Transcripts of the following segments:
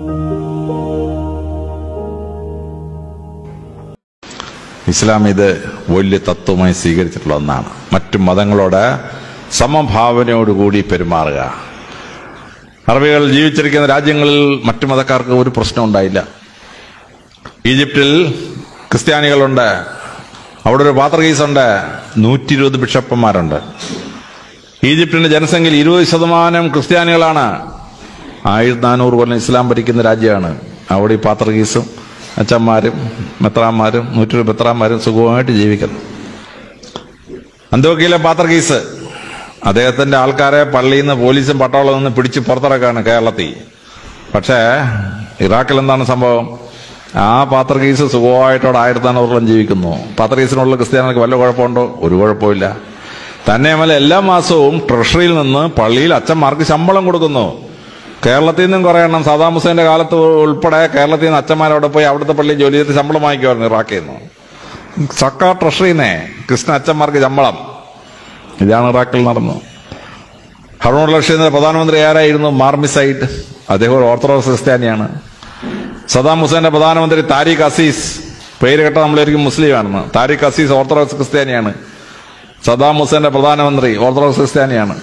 ഇസ്ലാം ഇത് വലിയ തത്വമായി സ്വീകരിച്ചിട്ടുള്ള ഒന്നാണ് മറ്റു മതങ്ങളോട് സമഭാവനയോടുകൂടി പെരുമാറുക അറബികൾ ജീവിച്ചിരിക്കുന്ന രാജ്യങ്ങളിൽ മറ്റു മതക്കാർക്ക് ഒരു പ്രശ്നം ഉണ്ടായില്ല ഈജിപ്തിൽ ക്രിസ്ത്യാനികളുണ്ട് അവിടെ ഒരു പാത്രകീസുണ്ട് നൂറ്റി ഇരുപത് ബിഷപ്പന്മാരുണ്ട് ഈജിപ്തിന്റെ ജനസംഖ്യയിൽ ഇരുപത് ശതമാനം ക്രിസ്ത്യാനികളാണ് ആയിരത്തി നാനൂറ് കൊല്ലം ഇസ്ലാം ഭരിക്കുന്ന രാജ്യമാണ് അവിടെ ഈ പാത്രകീസും അച്ഛന്മാരും മെത്രാന്മാരും നൂറ്റൊരു മെത്രാന്മാരും സുഖമായിട്ട് ജീവിക്കുന്നു അന്തോക്കിയിലെ പാത്രകീസ് അദ്ദേഹത്തിന്റെ ആൾക്കാരെ പള്ളിയിൽ നിന്ന് പോലീസും പട്ടാളവും നിന്ന് പിടിച്ച് പുറത്തിറക്കാണ് കേരളത്തിൽ പക്ഷേ ഇറാഖിൽ എന്താണ് സംഭവം ആ പാത്രകീസ് സുഖമായിട്ടോടെ ആയിരത്തി നാനൂറോളം ജീവിക്കുന്നു പാത്രകീസിനുള്ള ക്രിസ്ത്യാനികൾക്ക് വല്ല കുഴപ്പമുണ്ടോ ഒരു കുഴപ്പമില്ല തന്നെയുമല്ല എല്ലാ മാസവും ട്രഷറിയിൽ നിന്ന് പള്ളിയിൽ അച്ഛന്മാർക്ക് ശമ്പളം കൊടുക്കുന്നു കേരളത്തിൽ നിന്നും കുറെ എണ്ണം സദാം ഹുസൈന്റെ കാലത്ത് ഉൾപ്പെടെ കേരളത്തിൽ നിന്ന് അച്ഛന്മാരവിടെ പോയി അവിടുത്തെ പള്ളി ജോലി ചെയ്ത് ശമ്പളം വാങ്ങിക്കുമായിരുന്നു ഇറാഖിൽ നിന്ന് സർക്കാർ ട്രഷറിന്നേ കൃഷ്ണ അച്ഛന്മാർക്ക് ശമ്പളം ഇതാണ് ഇറാഖിൽ നടന്നു ഹറൂൺ റഷീദിന്റെ പ്രധാനമന്ത്രി ആരായിരുന്നു മാർമിസൈഡ് അദ്ദേഹം ഒരു ഓർത്തഡോക്സ് ക്രിസ്ത്യാനിയാണ് സദാം ഹുസൈന്റെ പ്രധാനമന്ത്രി താരിഖ് അസീസ് പേര് കേട്ട നമ്മളായിരിക്കും മുസ്ലിമാണെന്ന് താരിഖ് അസീസ് ഓർത്തഡോക്സ് ക്രിസ്ത്യാനിയാണ് സദാം ഹുസൈന്റെ പ്രധാനമന്ത്രി ഓർത്തഡോക്സ് ക്രിസ്ത്യാനിയാണ്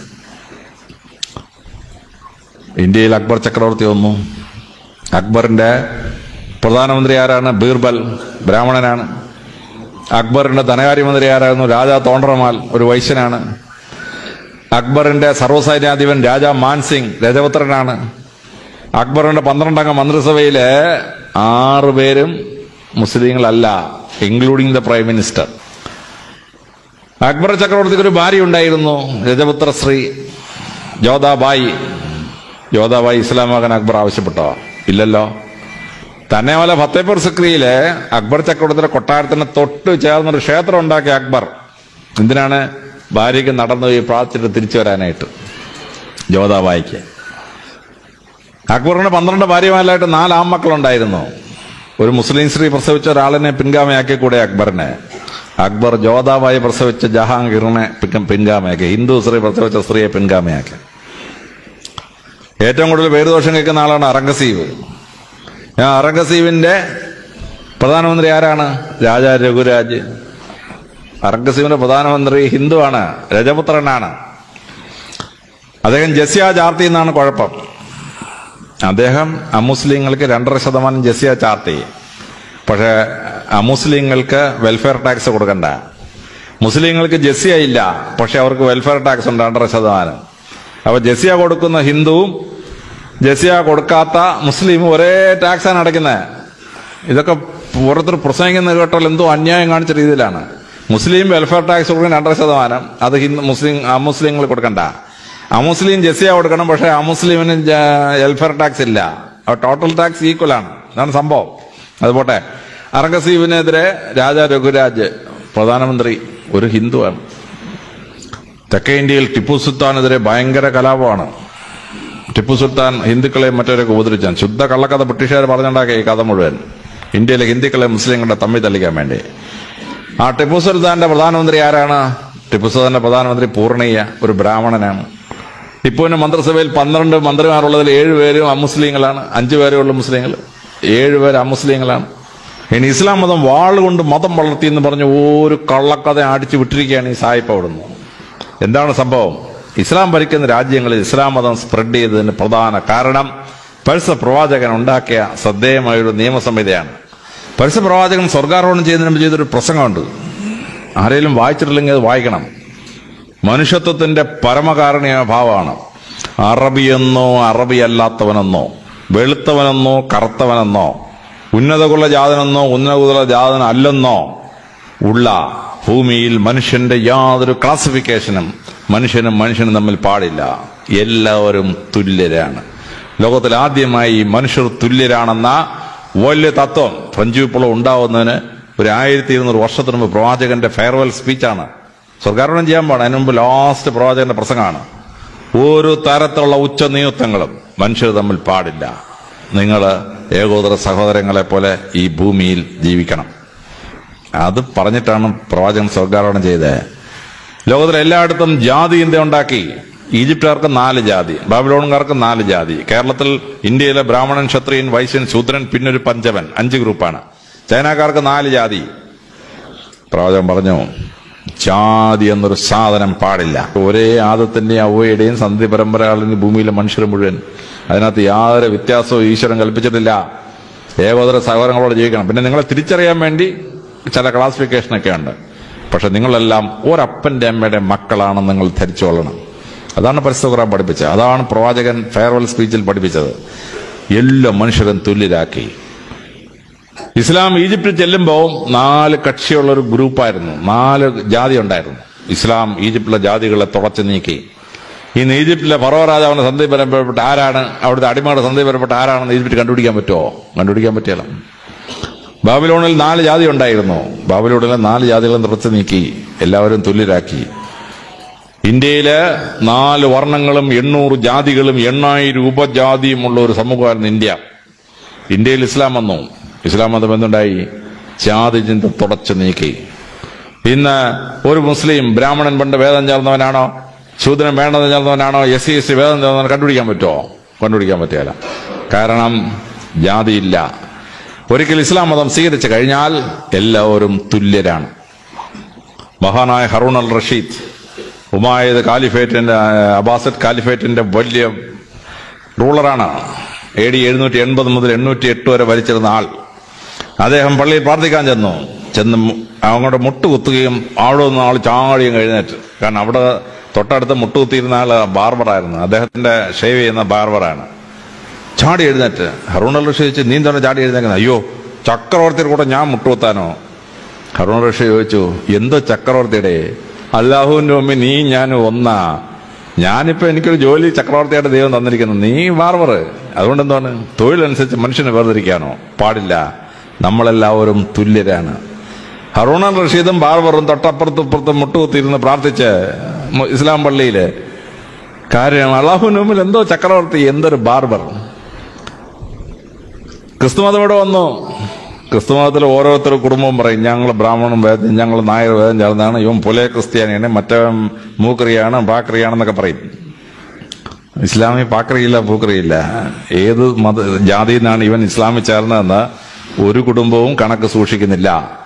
ഇന്ത്യയിൽ അക്ബർ ചക്രവർത്തി വന്നു അക്ബറിന്റെ പ്രധാനമന്ത്രി ആരാണ് ബീർബൽ ബ്രാഹ്മണനാണ് അക്ബറിന്റെ ധനകാര്യമന്ത്രി ആരായിരുന്നു രാജാ തോണ്ടറമാൽ ഒരു വൈശ്യനാണ് അക്ബറിന്റെ സർവ്വസൈന്യാധിപൻ രാജാ മാൻസിംഗ് രജപുത്രനാണ് അക്ബറിന്റെ പന്ത്രണ്ടംഗ മന്ത്രിസഭയിലെ ആറ് പേരും മുസ്ലിങ്ങളല്ല including the prime minister Akbar ചക്രവർത്തിക്ക് ഒരു ഭാര്യ ഉണ്ടായിരുന്നു രജപുത്ര ശ്രീ ജോധാബായി ജോധാബായി ഇസ്ലാമാകാൻ അക്ബർ ആവശ്യപ്പെട്ടോ ഇല്ലല്ലോ തന്നെ പോലെ ഫത്തേപൂർ സിക്രിയിലെ അക്ബർ ചക്രവർത്തിയുടെ കൊട്ടാരത്തിന് തൊട്ട് ചേർന്നൊരു ക്ഷേത്രം ഉണ്ടാക്കിയ അക്ബർ എന്തിനാണ് ഭാര്യയ്ക്ക് നടന്നു പോയി പ്രാർത്ഥിച്ചിട്ട് തിരിച്ചു വരാനായിട്ട് ജോധാബായിക്ക് അക്ബറിന് പന്ത്രണ്ട് ഭാര്യമാരിലായിട്ട് നാല് ആൺമക്കളുണ്ടായിരുന്നു ഒരു മുസ്ലിം സ്ത്രീ പ്രസവിച്ച ഒരാളിനെ പിൻഗാമയാക്കി കൂടെ അക്ബറിനെ അക്ബർ ജോധാബായി പ്രസവിച്ച ജഹാംഗീറിനെ പിൻ- പിൻഗാമയാക്കി ഹിന്ദു സ്ത്രീ പ്രസവിച്ച സ്ത്രീയെ പിൻഗാമയാക്കി ഏറ്റവും കൂടുതൽ പേരുദോഷം കേൾക്കുന്ന ആളാണ് അറംഗസീവ് ആ അറംഗസീവിന്റെ പ്രധാനമന്ത്രി ആരാണ് രാജാ രഘുരാജ് അറംഗസീവിന്റെ പ്രധാനമന്ത്രി ഹിന്ദുവാണ് രജപുത്രനാണ് അദ്ദേഹം ജസ്യ ചാർത്തി എന്നാണ് കുഴപ്പം അദ്ദേഹം അമുസ്ലിങ്ങൾക്ക് രണ്ടര ശതമാനം ജസ്യ ചാർത്തി പക്ഷേ അമുസ്ലിങ്ങൾക്ക് വെൽഫെയർ ടാക്സ് കൊടുക്കണ്ട മുസ്ലിങ്ങൾക്ക് ജസ്യ ഇല്ല പക്ഷെ അവർക്ക് വെൽഫെയർ ടാക്സ് ഉണ്ട് രണ്ടര ശതമാനം അപ്പൊ ജസ്യ കൊടുക്കുന്ന ഹിന്ദുവും ജസ്യ കൊടുക്കാത്ത മുസ്ലിമും ഒരേ ടാക്സാണ് അടയ്ക്കുന്നത് ഇതൊക്കെ ഓരോരുത്തർ പ്രസംഗിക്കുന്ന കേട്ടാൽ എന്തോ അന്യായം കാണിച്ച രീതിയിലാണ് മുസ്ലിം വെൽഫെയർ ടാക്സ് കൊടുക്കുന്ന രണ്ടര ശതമാനം അത് ഹിന്ദു മുസ്ലിം അമുസ്ലിങ്ങൾ കൊടുക്കണ്ട അമുസ്ലിം ജസ്യ കൊടുക്കണം പക്ഷെ അമുസ്ലിമിന് ജ- വെൽഫെയർ ടാക്സ് ഇല്ല ടോട്ടൽ ടാക്സ് ഈക്വൽ ആണ് അതാണ് സംഭവം അതുപോട്ടെ അറംഗസീബിനെതിരെ രാജാ രഘുരാജ് പ്രധാനമന്ത്രി ഒരു ഹിന്ദുവാണ് തെക്കേ ഇന്ത്യയിൽ ടിപ്പു സുൽത്താനെതിരെ ഭയങ്കര കലാപമാണ് ടിപ്പു സുൽത്താൻ ഹിന്ദുക്കളെ മറ്റവരൊക്കെ ഉപദ്രവിച്ചാൻ ശുദ്ധ കള്ളക്കഥ ബ്രിട്ടീഷുകാർ പറഞ്ഞുണ്ടാക്കിയ ഈ കഥ മുഴുവൻ ഇന്ത്യയിലെ ഹിന്ദുക്കളെ മുസ്ലിങ്ങളുടെ തമ്മിൽ തള്ളിക്കാൻ വേണ്ടി ആ ടിപ്പു സുൽത്താന്റെ പ്രധാനമന്ത്രി ആരാണ് ടിപ്പു സുൽത്താന്റെ പ്രധാനമന്ത്രി പൂർണ്ണയ്യ ഒരു ബ്രാഹ്മണനാണ് ടിപ്പുവിന്റെ മന്ത്രിസഭയിൽ പന്ത്രണ്ട് മന്ത്രിമാരുള്ളതിൽ ഏഴുപേരും അമുസ്ലിങ്ങളാണ് അഞ്ചു പേരേ ഉള്ളൂ മുസ്ലിങ്ങൾ ഏഴുപേര് അമുസ്ലിങ്ങളാണ് ഇനി ഇസ്ലാം മതം വാളുകൊണ്ട് മതം വളർത്തി എന്ന് പറഞ്ഞ് ഒരു കള്ളക്കഥ അടിച്ചു വിട്ടിരിക്കുകയാണ് ഈ സായിപ്പ് അവിടുന്ന് എന്താണ് സംഭവം ഇസ്ലാം ഭരിക്കുന്ന രാജ്യങ്ങളിൽ ഇസ്ലാം മതം സ്പ്രെഡ് ചെയ്തതിന് പ്രധാന കാരണം പരസ്യ പ്രവാചകൻ ഉണ്ടാക്കിയ ശ്രദ്ധേയമായൊരു നിയമസംഹിതയാണ് പരസ്യ പ്രവാചകൻ സ്വർഗാരോഹണം ചെയ്യുന്നതിന് മുമ്പ് ചെയ്തൊരു പ്രസംഗമുണ്ട് ആരെങ്കിലും വായിച്ചിട്ടില്ലെങ്കിൽ അത് വായിക്കണം മനുഷ്യത്വത്തിന്റെ പരമകാരണീയ ഭാവമാണ് അറബിയെന്നോ അറബി അല്ലാത്തവനെന്നോ വെളുത്തവനെന്നോ കറുത്തവനെന്നോ ഉന്നതകുല ജാതനെന്നോ ഉന്നതകുല ജാതൻ അല്ലെന്നോ ഉള്ള ഭൂമിയിൽ മനുഷ്യന്റെ യാതൊരു ക്ലാസിഫിക്കേഷനും മനുഷ്യനും മനുഷ്യനും തമ്മിൽ പാടില്ല എല്ലാവരും തുല്യരാണ് ലോകത്തിൽ ആദ്യമായി മനുഷ്യർ തുല്യരാണെന്ന വലിയ തത്വം ഫ്രഞ്ച് വിപ്ലവം ഉണ്ടാവുന്നതിന് ഒരു ആയിരത്തി ഇരുന്നൂറ് വർഷത്തിന് മുമ്പ് പ്രവാചകന്റെ ഫെയർവെൽ സ്പീച്ചാണ് സ്വർഗാരോഹണം ചെയ്യാൻ പാടില്ല അതിന് മുമ്പ് ലാസ്റ്റ് പ്രവാചകന്റെ പ്രസംഗമാണ് ഒരു തരത്തിലുള്ള ഉച്ചനീയത്വങ്ങളും മനുഷ്യർ തമ്മിൽ പാടില്ല നിങ്ങൾ ഏകോദര സഹോദരങ്ങളെ പോലെ ഈ ഭൂമിയിൽ ജീവിക്കണം അത് പറഞ്ഞിട്ടാണ് പ്രവാചകൻ സ്വർഗാരോഹണം ചെയ്തത് ലോകത്തിലെ എല്ലായിടത്തും ജാതി ഇന്ത്യ ഉണ്ടാക്കി ഈജിപ്തുകാർക്ക് നാല് ജാതി ബാബിലോണുകാർക്ക് നാല് ജാതി കേരളത്തിൽ ഇന്ത്യയിലെ ബ്രാഹ്മണൻ ക്ഷത്രിയൻ വൈശ്യൻ ശൂദ്രൻ പിന്നൊരു പഞ്ചവൻ അഞ്ച് ഗ്രൂപ്പാണ് ചൈനക്കാർക്ക് നാല് ജാതി പ്രവാചകൻ പറഞ്ഞു ജാതി എന്നൊരു സാധനം പാടില്ല ഒരേ ആദത്തിന്റെയും അവയുടെയും സന്ധി പരമ്പരകളിൽ ഭൂമിയിലെ മനുഷ്യർ മുഴുവൻ അതിനകത്ത് യാതൊരു വ്യത്യാസവും ഈശ്വരൻ കൽപ്പിച്ചിട്ടില്ല ഏകോദര സഹോദരങ്ങളോട് ജീവിക്കണം പിന്നെ നിങ്ങളെ തിരിച്ചറിയാൻ വേണ്ടി ചില ക്ലാസിഫിക്കേഷനൊക്കെ ഉണ്ട് പക്ഷെ നിങ്ങളെല്ലാം ഒരപ്പന്റെ അമ്മയുടെ മക്കളാണെന്ന് നിങ്ങൾ ധരിച്ചുകൊള്ളണം അതാണ് പരിസ്ഥിതി ഖുറാൻ പഠിപ്പിച്ചത് അതാണ് പ്രവാചകൻ ഫെയർവെൽ സ്പീച്ചിൽ പഠിപ്പിച്ചത് എല്ലാ മനുഷ്യരും തുല്യരാക്കി ഇസ്ലാം ഈജിപ്തിൽ ചെല്ലുമ്പോൾ നാല് കക്ഷിയുള്ള ഒരു ഗ്രൂപ്പായിരുന്നു നാല് ജാതി ഉണ്ടായിരുന്നു ഇസ്ലാം ഈജിപ്തിലെ ജാതികളെ തുടച്ചു നീക്കി ഇന്ന് ഈജിപ്തിലെ ഫറോ രാജാവിന്റെ സന്ധി പരമ്പരപ്പെട്ട ആരാണ് അവിടുത്തെ അടിമയുടെ സന്ധി പരമ്പരപ്പെട്ട ആരാണെന്ന് ഈജിപ്തിൽ കണ്ടുപിടിക്കാൻ പറ്റുമോ കണ്ടുപിടിക്കാൻ പറ്റിയല്ല ബാബിലോണിൽ നാല് ജാതി ഉണ്ടായിരുന്നു ബാബിലോണിലെ നാല് ജാതികളും തുടച്ചു നീക്കി എല്ലാവരും തുല്യരാക്കി ഇന്ത്യയില് നാല് വർണ്ണങ്ങളും എണ്ണൂറ് ജാതികളും എണ്ണായിരം ഉപജാതിയും ഉള്ള ഒരു സമൂഹമായിരുന്നു ഇന്ത്യ ഇന്ത്യയിൽ ഇസ്ലാം വന്നു ഇസ്ലാം മതം എന്തുണ്ടായി ജാതി ചിന്ത തുടച്ചു നീക്കി ഇന്ന് ഒരു മുസ്ലിം ബ്രാഹ്മണൻ പണ്ട് വേദം ചേർന്നവനാണോ ശൂദ്രൻ വേണ്ടത് ചേർന്നവനാണോ എസ് സി എസ് സി വേദം ചേർന്നവൻ കണ്ടുപിടിക്കാൻ പറ്റുമോ കണ്ടുപിടിക്കാൻ പറ്റില്ല കാരണം ജാതിയില്ല ഒരിക്കൽ ഇസ്ലാം മതം സ്വീകരിച്ചു കഴിഞ്ഞാൽ എല്ലാവരും തുല്യരാണ് മഹാനായ ഹറൂൺ അൽ റഷീദ് ഉമായത് കാലിഫേറ്റിന്റെ അബാസറ്റ് കാലിഫേറ്റിന്റെ വലിയ റൂളറാണ് എ ഡി എഴുന്നൂറ്റി എൺപത് മുതൽ എണ്ണൂറ്റി എട്ട് വരെ ഭരിച്ചിരുന്ന ആൾ അദ്ദേഹം പള്ളിയിൽ പ്രാർത്ഥിക്കാൻ ചെന്നു ചെന്ന് മു- അങ്ങോട്ട് മുട്ടുകുത്തുകയും അവിടെ നിന്ന് ആൾ ചാടിയും കഴിഞ്ഞിട്ട് കാരണം അവിടെ തൊട്ടടുത്ത് മുട്ടുകുത്തിയിരുന്ന ആൾ ബാർബറായിരുന്നു അദ്ദേഹത്തിന്റെ ഷേവ് ചെയ്യുന്ന ബാർബറാണ് ചാടി എഴുന്നേറ്റ് ഹറൂൺ അൽ റഷീദ് ചോദിച്ചു നീ എന്താണ് ചാടി എഴുന്നേക്കുന്നത് അയ്യോ ചക്രവർത്തിയുടെ കൂടെ ഞാൻ മുട്ടുകുത്താനോ ഹറൂൺ റഷീദ് ചോദിച്ചു എന്തോ ചക്രവർത്തിയുടെ അള്ളാഹുവിന്റെ മുമ്പിൽ നീ ഞാൻ ഒന്നാ ഞാനിപ്പോ എനിക്കൊരു ജോലി ചക്രവർത്തിയായിട്ട് ദൈവം തന്നിരിക്കുന്നു നീ ബാർബർ അതുകൊണ്ട് എന്താണ് തൊഴിലനുസരിച്ച് മനുഷ്യനെ വേർതിരിക്കാനോ പാടില്ല നമ്മളെല്ലാവരും തുല്യരാണ് ഹറൂൺ അൽ റഷീദും ബാർബറും തൊട്ടപ്പുറത്തും ഇപ്പുറത്തും മുട്ടുകുത്തിയിരുന്ന് പ്രാർത്ഥിച്ച് മു- ഇസ്ലാം പള്ളിയില് കാര്യം അള്ളാഹുവിന് മുമ്പിൽ എന്തോ ചക്രവർത്തി എന്തൊരു ബാർബർ ക്രിസ്തുമതം ഇവിടെ വന്നു ക്രിസ്തുമതത്തിൽ ഓരോരുത്തർ കുടുംബവും പറയും ഞങ്ങൾ ബ്രാഹ്മണും വേദം ഞങ്ങൾ നായർ വേദം ചേർന്നാണ് ഇവൻ പുലയ ക്രിസ്ത്യാനിയാണ് മറ്റവൻ മൂക്രിയാണ് പാക്രിയാണെന്നൊക്കെ പറയും ഇസ്ലാമിൽ പാക്രിയില്ല പൂക്രിയില്ല ഏത് മത ജാതിയിൽ നിന്നാണ് ഇവൻ ഇസ്ലാമിൽ ചേർന്നതെന്ന് ഒരു കുടുംബവും കണക്ക് സൂക്ഷിക്കുന്നില്ല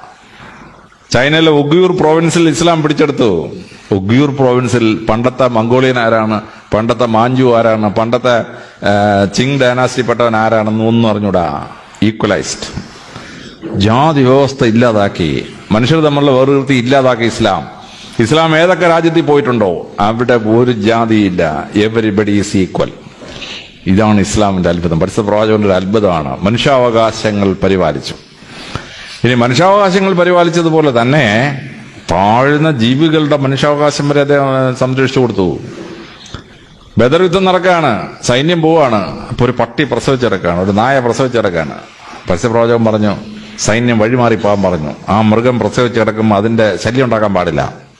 ചൈനയിലെ ഉഗ്യൂർ പ്രോവിൻസിൽ ഇസ്ലാം പിടിച്ചെടുത്തു ഉഗ്യൂർ പ്രോവിൻസിൽ പണ്ടത്തെ മംഗോളിയൻ ആരാണ് പണ്ടത്തെ മാഞ്ചു ആരാണ് പണ്ടത്തെ ആ, ചിങ് ഡൈനാസ്റ്റിപ്പെട്ടവൻ ആരാണെന്ന് ഒന്നും അറിഞ്ഞൂടാ ഈക്വലൈസ്ഡ് ജാതി വ്യവസ്ഥ ഇല്ലാതാക്കി മനുഷ്യർ തമ്മിലുള്ള വേർതിർത്തി ഇല്ലാതാക്കി ഇസ്ലാം ഇസ്ലാം ഏതൊക്കെ രാജ്യത്തിൽ പോയിട്ടുണ്ടോ അവിടെ ഒരു ജാതിയില്ല എവരിബഡി ഈസ് ഈക്വൽ ഇതാണ് ഇസ്ലാമിന്റെ അത്ഭുതം പരിസ്ഥിതി പ്രവാചകന്റെ ഒരു അത്ഭുതമാണ് മനുഷ്യാവകാശങ്ങൾ പരിപാലിച്ചു ഇനി മനുഷ്യാവകാശങ്ങൾ പരിപാലിച്ചതുപോലെ തന്നെ താഴ്ന്ന ജീവികളുടെ മനുഷ്യാവകാശം വരെ അദ്ദേഹം സംരക്ഷിച്ചു കൊടുത്തു ബദർ യുദ്ധം നടക്കുകയാണ് സൈന്യം പോവാണ് അപ്പൊ ഒരു പട്ടി പ്രസവിച്ചിറക്കാണ് ഒരു നായ പ്രസവിച്ചിറക്കാണ് പരസ്യപ്രവാചകൻ പറഞ്ഞു സൈന്യം വഴിമാറി പോകാൻ പറഞ്ഞു ആ മൃഗം പ്രസവിച്ച് കിടക്കുമ്പോൾ അതിന്റെ ശല്യം ഉണ്ടാക്കാൻ പാടില്ല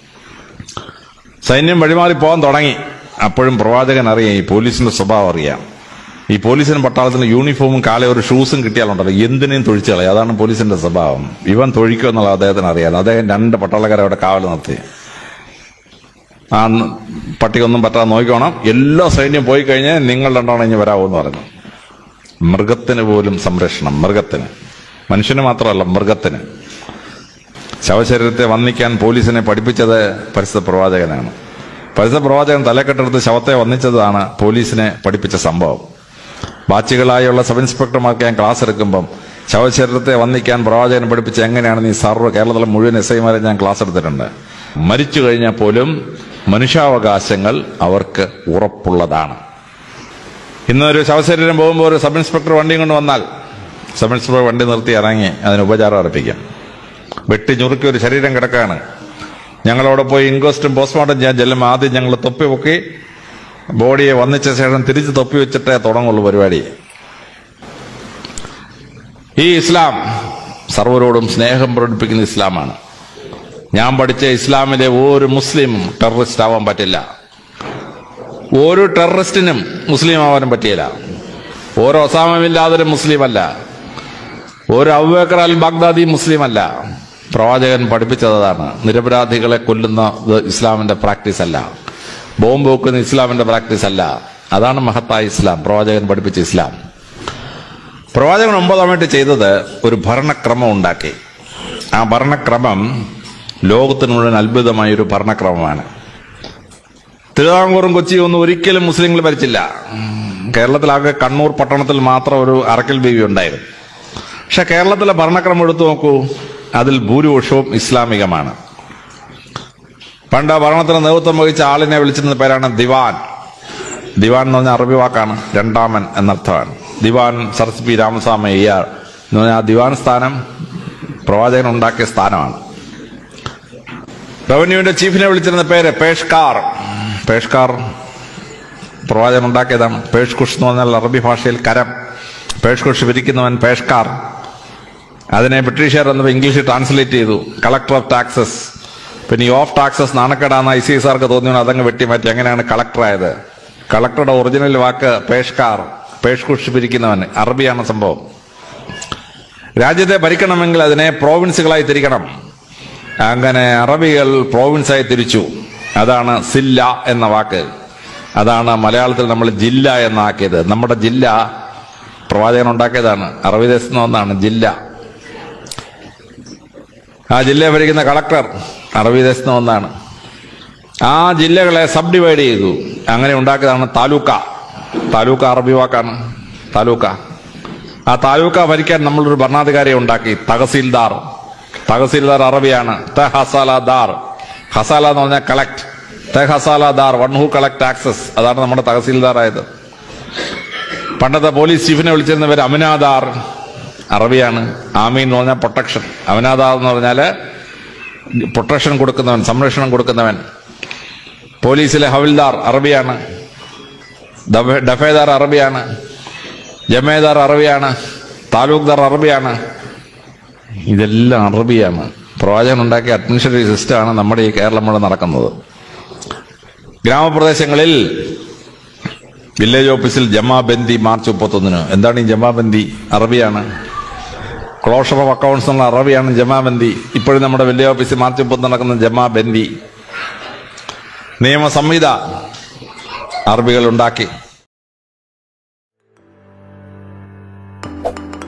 സൈന്യം വഴിമാറി പോകാൻ തുടങ്ങി അപ്പോഴും പ്രവാചകൻ അറിയാം ഈ പോലീസിന്റെ സ്വഭാവം അറിയാം ഈ പോലീസിനും പട്ടാളത്തിന് യൂണിഫോമും കാലം ഒരു ഷൂസും കിട്ടിയാലുണ്ടല്ലോ എന്തിനേയും തൊഴിച്ചു കളയും അതാണ് പോലീസിന്റെ സ്വഭാവം ഇവൻ തൊഴിക്കും എന്നുള്ളത് അദ്ദേഹത്തിന് അറിയാം അദ്ദേഹം രണ്ട് പട്ടാളക്കാരെ അവിടെ കാവൽ നിർത്തി ആ ന- പട്ടിക്കൊന്നും പറ്റാതെ നോക്കിക്കോണം എല്ലാ സൈന്യം പോയി കഴിഞ്ഞാൽ നിങ്ങൾ രണ്ടാണ് ഇനി വരാവൂന്ന് പറഞ്ഞു മൃഗത്തിന് പോലും സംരക്ഷണം മൃഗത്തിന് മനുഷ്യന് മാത്രമല്ല മൃഗത്തിന് ശവശരീരത്തെ വന്നിക്കാൻ പോലീസിനെ പഠിപ്പിച്ചത് പരിസ്ഥിതി പ്രവാചകനാണ് പരിസ്ഥിതി പ്രവാചകൻ തലക്കെട്ടെടുത്ത് ശവത്തെ വന്നിച്ചതാണ് പോലീസിനെ പഠിപ്പിച്ച സംഭവം ബാച്ചുകളായുള്ള സബ് ഇൻസ്പെക്ടർമാർക്ക് ഞാൻ ക്ലാസ് എടുക്കുമ്പം ശവശരീരത്തെ വന്നിക്കാൻ പ്രവാചകൻ പഠിപ്പിച്ച എങ്ങനെയാണെന്ന് ഈ സർവ്വ കേരളത്തിലെ മുഴുവൻ എസ് ഐമാരെ ഞാൻ ക്ലാസ് എടുത്തിട്ടുണ്ട് മരിച്ചു കഴിഞ്ഞാൽ പോലും മനുഷ്യാവകാശങ്ങൾ അവർക്ക് ഉറപ്പുള്ളതാണ് ഇന്നൊരു ശവശരീരം പോകുമ്പോൾ ഒരു സബ് ഇൻസ്പെക്ടർ വണ്ടിയും കൊണ്ട് വന്നാൽ സബ് ഇൻസ്പെക്ടർ വണ്ടി നിർത്തി ഇറങ്ങി അതിന് ഉപചാരം അർപ്പിക്കും വെട്ടി ഞുറുക്കി ഒരു ശരീരം കിടക്കാണ് ഞങ്ങളവിടെ പോയി ഇൻക്വസ്റ്റും പോസ്റ്റ്മോർട്ടം ചെയ്യാൻ ചെല്ലുമ്പോൾ ആദ്യം ഞങ്ങൾ തൊപ്പി പൊക്കി ബോഡിയെ വന്നിച്ച ശേഷം തിരിച്ച് തൊപ്പി വെച്ചിട്ടേ തുടങ്ങുള്ളൂ പരിപാടി ഈ ഇസ്ലാം സർവരോടും സ്നേഹം പ്രകടിപ്പിക്കുന്ന ഇസ്ലാമാണ് ഞാൻ പഠിച്ച ഇസ്ലാമിലെ ഒരു മുസ്ലിമും ടെററിസ്റ്റ് ആവാൻ പറ്റില്ല ഒരു ടെററിസ്റ്റിനും മുസ്ലിം ആവാനും പറ്റിയില്ല ഓരോ ഒസാമില്ലാതൊരു മുസ്ലിം അല്ല ഒരു അബൂബക്കർ അൽ ബാഗ്ദാദി മുസ്ലിം അല്ല പ്രവാചകൻ പഠിപ്പിച്ചത് അതാണ് നിരപരാധികളെ കൊല്ലുന്ന ഇത് ഇസ്ലാമിന്റെ പ്രാക്ടീസ് അല്ല ബോംബ് വെക്കുന്ന ഇസ്ലാമിന്റെ പ്രാക്ടീസ് അല്ല അതാണ് മഹത്തായ ഇസ്ലാം പ്രവാചകൻ പഠിപ്പിച്ച ഇസ്ലാം പ്രവാചകൻ ഒമ്പതാമായിട്ട് ചെയ്തത് ഒരു ഭരണക്രമം ഉണ്ടാക്കി ആ ഭരണക്രമം ലോകത്തിന് മുഴുവൻ അത്ഭുതമായ ഒരു ഭരണക്രമമാണ് തിരുവിതാംകൂറും കൊച്ചിയും ഒന്നും ഒരിക്കലും മുസ്ലിങ്ങൾ ഭരിച്ചില്ല കേരളത്തിലാകെ കണ്ണൂർ പട്ടണത്തിൽ മാത്രം ഒരു അറക്കൽ ബീവി ഉണ്ടായിരുന്നു പക്ഷെ കേരളത്തിലെ ഭരണക്രമം എടുത്തു നോക്കൂ അതിൽ ഭൂരിപക്ഷവും ഇസ്ലാമികമാണ് പണ്ട് ഭരണത്തിന് നേതൃത്വം വഹിച്ച ആളിനെ വിളിച്ചിരുന്ന പേരാണ് ദിവാൻ ദിവാൻ എന്ന് പറഞ്ഞ അറബി വാക്കാണ് രണ്ടാമൻ എന്നർത്ഥമാണ് ദിവാൻ സർസ് പി രാമസ്വാമി അയ്യാർ എന്ന് പറഞ്ഞാൽ ആ ദിവാൻ സ്ഥാനം പ്രവാചകൻ ഉണ്ടാക്കിയ സ്ഥാനമാണ് റവന്യൂവിന്റെ ചീഫിനെ വിളിച്ചിരുന്ന പേര് പേഷ്കാർ പേഷ്കാർ പ്രവാചകൻ ഉണ്ടാക്കിയതാണ് പേഷ്കുഷ് എന്ന് പറഞ്ഞാൽ അറബി ഭാഷയിൽ കരം പേഷ്കുഷ് വിരിക്കുന്നവൻ പേഷ്കാർ അതിനെ ബ്രിട്ടീഷുകാർ എന്നപ്പോൾ ഇംഗ്ലീഷിൽ ട്രാൻസ്ലേറ്റ് ചെയ്തു കളക്ടർ ഓഫ് ടാക്സസ് പിന്നെ ഈ ഓഫ് ടാക്സസ് നാണക്കേടാന്ന് ഐ സി എസ് ആർക്ക് തോന്നിയോ അതങ്ങ് വെട്ടിമാറ്റി അങ്ങനെയാണ് കളക്ടർ ആയത് കളക്ടറുടെ ഒറിജിനൽ വാക്ക് പേഷ്കാർ പേഷ്കുഷ് പിരിക്കുന്നവൻ അറബിയാണ് സംഭവം രാജ്യത്തെ ഭരിക്കണമെങ്കിൽ അതിനെ പ്രോവിൻസുകളായി തിരിക്കണം അങ്ങനെ അറബികൾ പ്രോവിൻസായി തിരിച്ചു അതാണ് സില്ല എന്ന വാക്ക് അതാണ് മലയാളത്തിൽ നമ്മൾ ജില്ല എന്നാക്കിയത് നമ്മുടെ ജില്ല പ്രവാചകൻ ഉണ്ടാക്കിയതാണ് അറബി ദേശത്ത് നിന്ന് ഒന്നാണ് ജില്ല ആ ജില്ലയെ ഭരിക്കുന്ന കളക്ടർ അറബി ദേശത്ത് നിന്ന് ഒന്നാണ് ആ ജില്ലകളെ സബ് ഡിവൈഡ് ചെയ്തു അങ്ങനെ ഉണ്ടാക്കിയതാണ് താലൂക്ക താലൂക്ക അറബി വാക്കാണ് താലൂക്ക ആ താലൂക്ക ഭരിക്കാൻ നമ്മളൊരു ഭരണാധികാരിയെ ഉണ്ടാക്കി തഹസീൽദാർ തഹസീൽദാർ അറബിയാണ് ത ഹസാല ദാർ ഹസാല എന്ന് പറഞ്ഞാൽ കളക്ട് ത ഹസാല ദാർ വൺ ഹു കളക്ട് ടാക്സസ് അതാണ് നമ്മുടെ തഹസീൽദാർ ആയത് പണ്ടത്തെ പോലീസ് ചീഫിനെ വിളിച്ചിരുന്ന പേര് അമിനാദാർ അറബിയാണ് ആമീൻ എന്ന് പറഞ്ഞാൽ പ്രൊട്ടക്ഷൻ അമിനാദാർ എന്ന് പറഞ്ഞാല് പ്രൊട്ടക്ഷൻ കൊടുക്കുന്നവൻ സംരക്ഷണം കൊടുക്കുന്നവൻ പോലീസിലെ ഹവിൽദാർ അറബിയാണ് ദഫ- ഡഫേദാർ അറബിയാണ് ജമേദാർ അറബിയാണ് താലൂക്ക്ദാർ അറബിയാണ് ഇതെല്ലാം അറബിയാണ് പ്രവാചകൻ ഉണ്ടാക്കിയ അഡ്മിനിസ്ട്രേറ്റീവ് സിസ്റ്റമാണ് നമ്മുടെ ഈ കേരളം മുഴുവൻ നടക്കുന്നത് ഗ്രാമപ്രദേശങ്ങളിൽ വില്ലേജ് ഓഫീസിൽ ജമാബന്ദി മാർച്ച് മുപ്പത്തൊന്നിന് എന്താണ് ഈ ജമാബന്ദി അറബിയാണ് ക്ലോഷർ ഓഫ് അക്കൗണ്ട്സ് എന്നുള്ള അറബിയാണ് ജമാബന്ദി ഇപ്പോഴും നമ്മുടെ വില്ലേജ് ഓഫീസിൽ മാർച്ച് മുപ്പത്തൊന്ന് നടക്കുന്ന ജമാബന്ദി നിയമസംഹിത അറബികൾ ഉണ്ടാക്കി